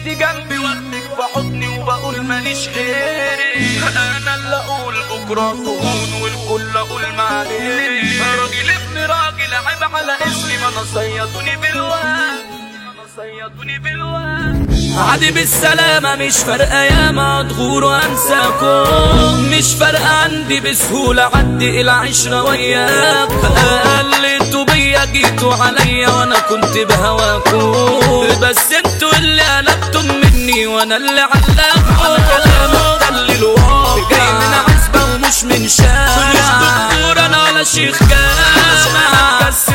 انت جنبي واخدك في حضني وبقول ماليش غيرك انا اللي اقول بكره تهون والكل اقول معلش راجل ابن راجل عيب على اسمي ما انا صيدوني بالوهم انا صيدوني بالوهم عادي بالسلامة مش فارقة يا مدغور وانساكم مش فارقة عندي بسهولة عدي العشرة وياك قلتوا بيا جيتوا عليا وانا كنت بهواكم بس انتوا اللي قلبتم مني وانا اللي علقتكم انا كلامي مدلل واقع جاي من عزبة ومش من شارع مش دكتور انا ولا شيخ جامع بس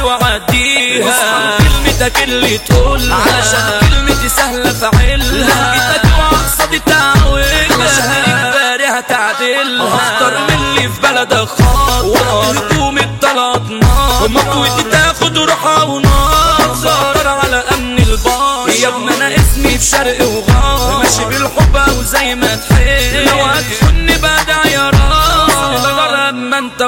وعديها كلمتك اللي تقولها علشان كلمتي سهلة فعلها جيتك وعصبي تعودها اجباري هتعدلها اختار من اللي في بلدك خاطر هجوم الطلعت نار مقوتي تاخد روحها ونار على امن البار يا ابني انا اسمي في شرق وغار ماشي بالحب او زي ما تحب لو هتخوني بدع يا راس لما انت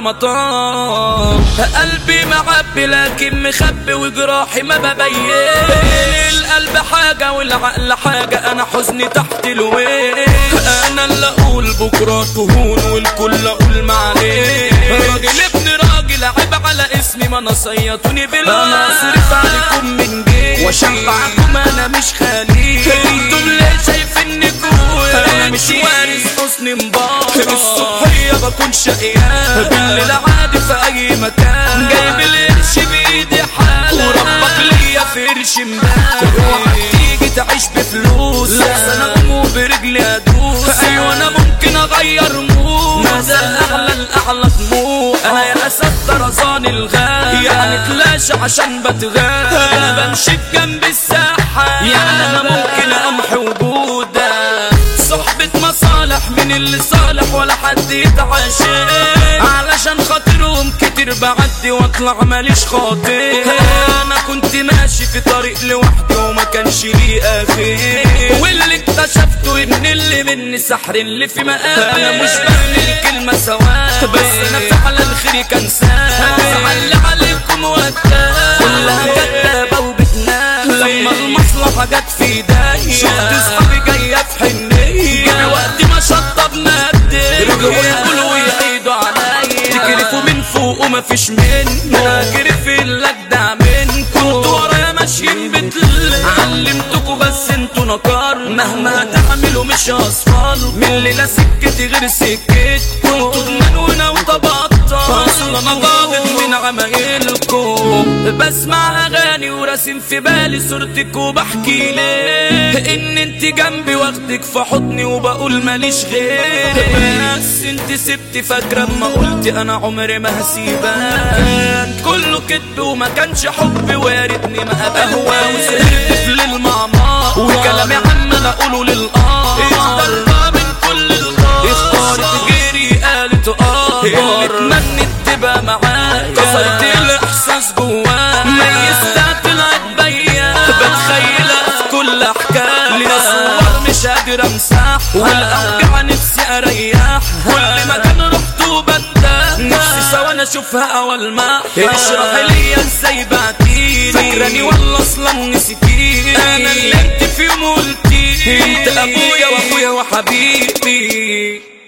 مطار قلبي معبي لكن مخبي وجراحي ما ببين القلب حاجة والعقل حاجة انا حزني تحت الوين انا اللي اقول بكرة تهون والكل اقول معلش راجل ابن راجل عيب على اسمي ما انا صيتوني بالوقت انا اصرف عليكم من جيبي واشبعكم انا مش خليل انتم ليه شايفيني كويس انا مش وارث حسن مبارك الصبحية بكون شقيان بالليل عادي في اي مكان جايب القرش بايدي حالة وربك ليا فرش امبارح اوعى تيجي تعيش بفلوس لا انا اقوم برجلي ادوس ايوه انا ممكن اغير مود ما زال اعلى الاعلى طموح انا يا اسد طرزان الغالي يعني تلاش عشان بتغاب انا بمشي بجنب الساحة يعني انا ممكن امحي وجودك صحبة مصالح من اللي صالح ولا حد يتعاشر علشان خاطرهم كتير بعدي واطلع ماليش خاطر انا كنت ماشي في طريق لوحدي وما كانش لي اخر واللي اكتشفته ان اللي مني سحر اللي في مقامي انا مش برمي الكلمة سواء بس انا فعلا خيري كان سام زعل عليكم وقتها كلها كدابة وبتنام لما المصلحة جت في ايديا شفت صحابي جاية في حنية جه وقت ما شطبنا الدنيا رجعوا يقولوا ويعيدوا عليا تكرفوا من فوق ومفيش منه انا اجرف الجدع منكم كنتوا ورايا ماشيين بتل علمتكوا بس انتوا نكار مهما هتعملوا مش اصفال من ليلة سكتي غير سكتكم تضمنوا انا وطبطل اصل انا ضاغط من عمايلكم بسمع اغاني وراسم في بالي صورتك وبحكي ليه ان انت جنبي واخدك في حضني وبقول ماليش غير بس انت سبتي فاكره اما قلتي انا عمري ما هسيبك كله كدب وما كانش حب وارثني ما قبلها وسهرت في للمعمار وكلامي عمال اقوله للقار اختار من كل الغار اختارت غيري قالت اه اللي اتمنت تبقى معاك كسرت الاحساس جواك ميزتها طلعت بيا بتخيلها في كل احكام ليا صور مش قادر امسح والاوجع نفسي اريح كل مكان رحت وبندم نفسي سوا انا اشوفها اول ما اشرح لي ازاي بعتيني فاكراني والله اصلا نسيتيني انا اللي انت في يوم قلتيلي انت ابويا واخويا وحبيبي